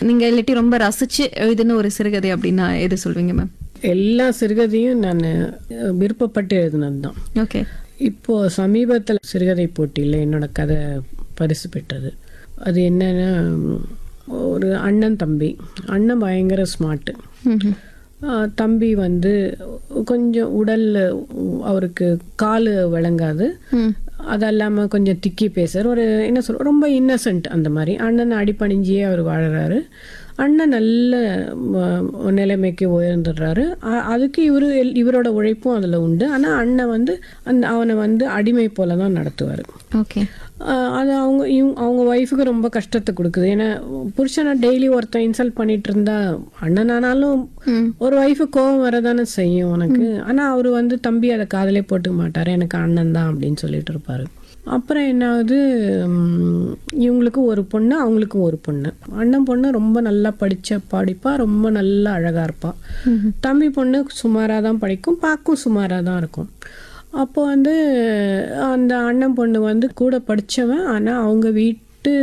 நீங்க இல்லாட்டி ரொம்ப ரசிச்சு எழுதின ஒரு சிறுகதை அப்படின்னா எது சொல்வீங்க மேம் எல்லா சிறுகதையும் நான் விருப்பப்பட்டு எழுதினது தான் ஓகே இப்போ சமீபத்தில் சிறுகதை போட்டியில் என்னோட கதை பரிசு பெற்றது அது என்னன்னா ஒரு அண்ணன் தம்பி அண்ணன் பயங்கர ஸ்மார்ட்டு தம்பி வந்து கொஞ்சம் உடல் அவருக்கு கால் விளங்காது அது இல்லாமல் கொஞ்சம் திக்கி பேசுறார் ஒரு என்ன சொல் ரொம்ப இன்னசென்ட் அந்த மாதிரி அண்ணன் அடிப்பணிஞ்சியே அவர் வாழறாரு அண்ணன் நல்ல ம- நிலைமைக்கு உயர்ந்துடுறாரு அ- அதுக்கு இவரு எல்- இவரோட உழைப்பும் அதில் உண்டு ஆனால் அண்ணன் வந்து அந்த அவனை வந்து அடிமை போல தான் நடத்துவார் ஓகே அது அவங்க இவங்க அவங்க ஒய்ஃபுக்கு ரொம்ப கஷ்டத்தை கொடுக்குது ஏன்னா புருஷனை டெய்லி ஒருத்தன் இன்சல்ட் பண்ணிட்டு இருந்தா அண்ணனானாலும் ஒரு ஒய்ஃபு கோவம் வரதானே செய்யும் உனக்கு ஆனால் அவர் வந்து தம்பி அதை காதலே போட்டுக்க மாட்டாரு எனக்கு அண்ணன் தான் அப்படின்னு சொல்லிட்டு இருப்பாரு அப்புறம் என்ன ஆகுது உம், இவங்களுக்கு ஒரு பொண்ணு அவங்களுக்கும் ஒரு பொண்ணு அண்ணன் பொண்ணு ரொம்ப நல்லா படிச்ச படிப்பா ரொம்ப நல்லா அழகா இருப்பா தம்பி பொண்ணு சுமாராக தான் படிக்கும் பார்க்கும் சுமாராக தான் இருக்கும் அப்போ வந்து அந்த அண்ணன் பொண்ணு வந்து கூட படிச்சவன் ஆனால் அவங்க வீட்டு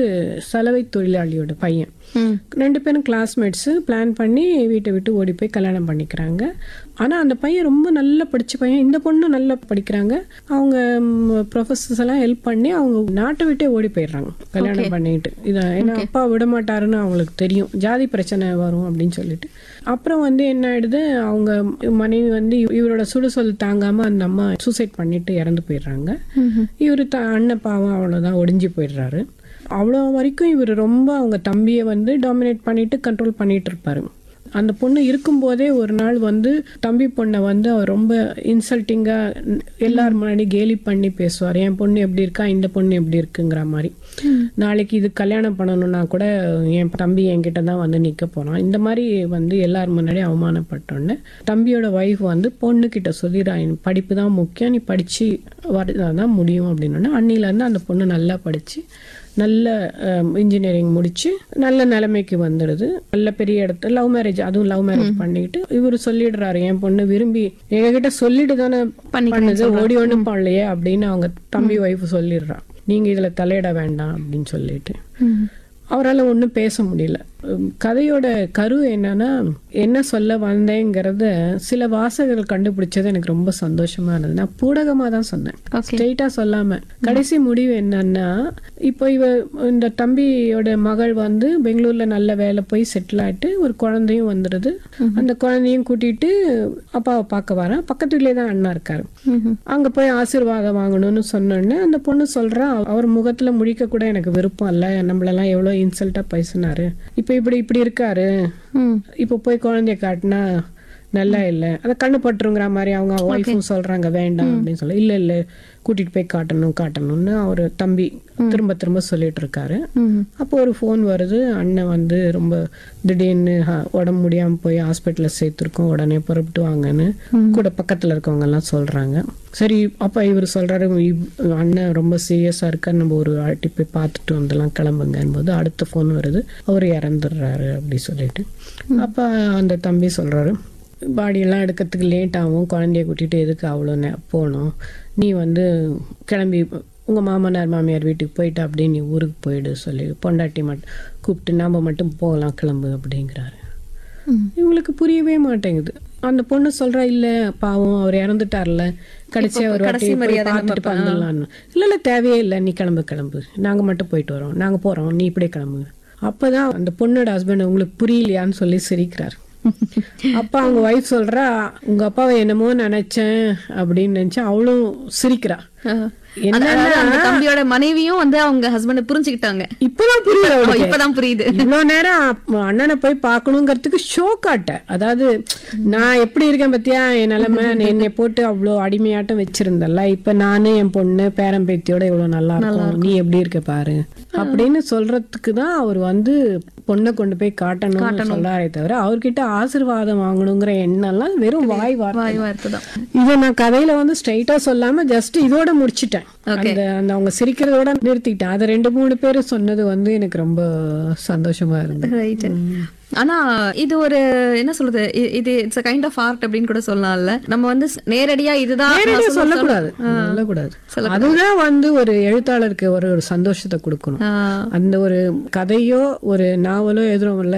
சலவை தொழிலாளியோட பையன் ரெண்டு பேரும் கிளாஸ்மேட்ஸு பிளான் பண்ணி வீட்டை விட்டு ஓடி போய் கல்யாணம் பண்ணிக்கிறாங்க ஆனால் அந்த பையன் ரொம்ப நல்லா படிச்ச பையன் இந்த பொண்ணு நல்லா படிக்கிறாங்க அவங்க ப்ரொஃபஸர்ஸ் எல்லாம் ஹெல்ப் பண்ணி அவங்க நாட்டை விட்டே ஓடி போயிடுறாங்க கல்யாணம் பண்ணிட்டு இதை ஏன்னா அப்பா விட மாட்டாருன்னு அவங்களுக்கு தெரியும் ஜாதி பிரச்சனை வரும் அப்படின்னு சொல்லிட்டு அப்புறம் வந்து என்ன ஆயிடுது அவங்க மனைவி வந்து இவ- இவரோட சுடுசொல் தாங்காம அந்த அம்மா சூசைட் பண்ணிட்டு இறந்து போயிடுறாங்க இவரு த அண்ணன் பாவம் அவ்வளோதான் ஒடிஞ்சு போயிடுறாரு அவ்வளோ வரைக்கும் இவர் ரொம்ப அவங்க தம்பியை வந்து டாமினேட் பண்ணிட்டு கண்ட்ரோல் பண்ணிட்டு இருப்பாரு அந்த பொண்ணு இருக்கும்போதே ஒரு நாள் வந்து தம்பி பொண்ணை வந்து அவர் ரொம்ப இன்சல்ட்டிங்காக எல்லார் முன்னாடி கேலி பண்ணி பேசுவார் என் பொண்ணு எப்படி இருக்கா இந்த பொண்ணு எப்படி இருக்குங்கிற மாதிரி நாளைக்கு இது கல்யாணம் பண்ணணும்னா கூட என் தம்பி என்கிட்ட தான் வந்து நிற்க போனான் இந்த மாதிரி வந்து எல்லார் முன்னாடி அவமானப்பட்டோன்னே தம்பியோட ஒய்ஃப் வந்து பொண்ணுக்கிட்ட சொல்லிடுறா "எனக்கு படிப்பு தான் முக்கியம் நீ படித்து வரதான் முடியும் அப்படின்னோடனே அன்னிலேருந்து அந்த பொண்ணு நல்லா படித்து நல்ல இன்ஜினியரிங் முடிச்சு நல்ல நிலைமைக்கு வந்துடுது நல்ல பெரிய இடத்துல லவ் மேரேஜ் அதுவும் லவ் மேரேஜ் பண்ணிக்கிட்டு இவர் சொல்லிடுறாரு என் பொண்ணு விரும்பி எங்ககிட்ட சொல்லிட்டு தானே பண்ணுது ஓடி ஒன்றும் பண்ணலையே அப்படின்னு அவங்க தம்பி ஒய்ஃப் சொல்லிடுறா நீங்க இதுல தலையிட வேண்டாம் அப்படின்னு சொல்லிட்டு அவரால் ஒன்றும் பேச முடியல உம், கதையோட கரு என்னன்னா என்ன சொல்ல வந்தேங்கிறத சில வாசகர்கள் கண்டுபிடிச்சது எனக்கு ரொம்ப சந்தோஷமா இருந்தது நான் பூடகமாக தான் சொன்னேன் ஓகே ஸ்ட்ரெயிட்டா சொல்லாம கடைசி முடிவு என்னன்னா இப்போ இவ இந்த தம்பியோட மகள் வந்து பெங்களூர்ல நல்ல வேலை போய் செட்டில் ஆயிட்டு ஒரு குழந்தையும் வந்துடுது அந்த குழந்தையும் கூட்டிட்டு அப்பாவை பார்க்க வரேன் பக்கத்து வீட்லயே தான் அண்ணா இருக்காரு அங்க போய் ஆசீர்வாதம் வாங்கணும்னு சொன்னோடனே அந்த பொண்ணு சொல்றா அவர் முகத்துல முழிக்க கூட எனக்கு விருப்பம் இல்ல நம்மளெல்லாம் எவ்வளவு இன்சல்ட்டா பேசினாரு இப்ப இப்படி இப்படி இருக்காரு இப்ப போய் குழந்தைய காட்டினா நல்லா இல்ல அத கண்ணு பட்டுருங்கிற மாதிரி அவங்க ஒய்ஃபும் சொல்றாங்க வேண்டாம் அப்படின்னு சொல்லி இல்ல இல்ல கூட்டிட்டு போய் காட்டணும் காட்டணும்னு அவர் தம்பி திரும்ப திரும்ப சொல்லிட்டு இருக்காரு அப்போ ஒரு ஃபோன் வருது அண்ணன் வந்து ரொம்ப திடீர்னு ஹ- உடம்பு முடியாம போய் ஹாஸ்பிட்டல்ல சேர்த்துருக்கோம் உடனே புறப்பட்டு வாங்கன்னு கூட பக்கத்துல இருக்கவங்க எல்லாம் சொல்றாங்க சரி அப்ப இவர் சொல்றாரு இவ்- அண்ணன் ரொம்ப சீரியஸா இருக்காரு நம்ம ஒரு வாட்டி போய் பார்த்துட்டு வந்துடலாம் கிளம்புங்கன்னு போது அடுத்த ஃபோன் வருது அவர் இறந்துடுறாரு அப்படி சொல்லிட்டு அப்ப அந்த தம்பி சொல்றாரு பாடியெல்லாம் எடுக்கிறதுக்கு லேட் ஆகும் குழந்தைய கூட்டிட்டு எதுக்கு அவ்வளோ நே போகணும் நீ வந்து கிளம்பி உங்கள் மாமனார் மாமியார் வீட்டுக்கு போயிட்டு அப்படியே நீ ஊருக்கு போயிடு சொல்லி பொண்டாட்டி மட்டும் கூப்பிட்டு நாம் மட்டும் போகலாம் கிளம்பு அப்படிங்கிறாரு இவங்களுக்கு புரியவே மாட்டேங்குது அந்த பொண்ணு சொல்றா இல்ல பாவம் அவர் இறந்துட்டார்ல கடைசியா ஒரு வாட்டி போய் பார்த்துட்டு வந்துடலான்னு இல்ல இல்ல தேவையே இல்லை நீ கிளம்பு கிளம்பு நாங்க மட்டும் போயிட்டு வரோம் நாங்க போறோம் நீ இப்படியே கிளம்பு அப்பதான் அந்த பொண்ணோட ஹஸ்பண்ட் உங்களுக்கு புரியலையான்னு சொல்லி சிரிக்கிறார் அப்பா அவங்க ஒய்ஃப் சொல்றா உங்க அப்பாவை என்னமோ நினைச்சேன் அப்படின்னு நினைச்சா அவளும் சிரிக்கிறா அதாவது அந்த தம்பியோட மனைவியும் வந்து அவங்க ஹஸ்பண்ட புரிஞ்சுக்கிட்டாங்க இப்பதான் புரியுது ஓ, அவளுக்கு இப்பதான் புரியுது இவ்வளவு நேரம் அப்ப அண்ணனை போய் பார்க்கணுங்கிறதுக்கு ஷோ காட்ட அதாவது நான் எப்படி இருக்கேன் பத்தியா என் நிலைமை நீ என்னை போட்டு அவ்வளோ அடிமையாட்டம் வச்சிருந்தல்ல இப்ப நானு என் பொண்ணு பேரன் பேத்தியோட இவ்வளவு நல்லா இருக்கும் நீ எப்படி இருக்க பாரு அப்படின்னு சொல்றதுக்கு தான் அவர் வந்து பொண்ணை கொண்டு போய் காட்டணும்னு சொல்லாரே தவிர அவர்கிட்ட ஆசீர்வாதம் வாங்கணுங்கிற எண்ணம்லாம் வெறும் வாய் வார்த்தை வாய் வார்த்தைதான் இதை நான் கதையில வந்து ஸ்ட்ரைட்டா சொல்லாம ஜஸ்ட் இதோட முடிச்சிட்டேன் அந்த அந்த அவங்க சிரிக்கிறதோட நிறுத்திட்டேன் அதை ரெண்டு மூணு பேரும் சொன்னது வந்து எனக்கு ரொம்ப சந்தோஷமா இருந்தது ரைட் ஆனா இது ஒரு என்ன சொல்றது இ- இது it's a kind of art அப்படின்னு கூட சொல்லலாம்ல நம்ம வந்து ஸ்- நேரடியா இதுதான் நேரடியா நான் சொல்ல- சொல்லக்கூடாது சொல்லக்கூடாது அதுதான் வந்து ஒரு எழுத்தாளருக்கு ஒரு ஒரு சந்தோஷத்தை கொடுக்கணும் ஆ, அந்த ஒரு கதையோ ஒரு நாவலோ எழுதுறோம்ல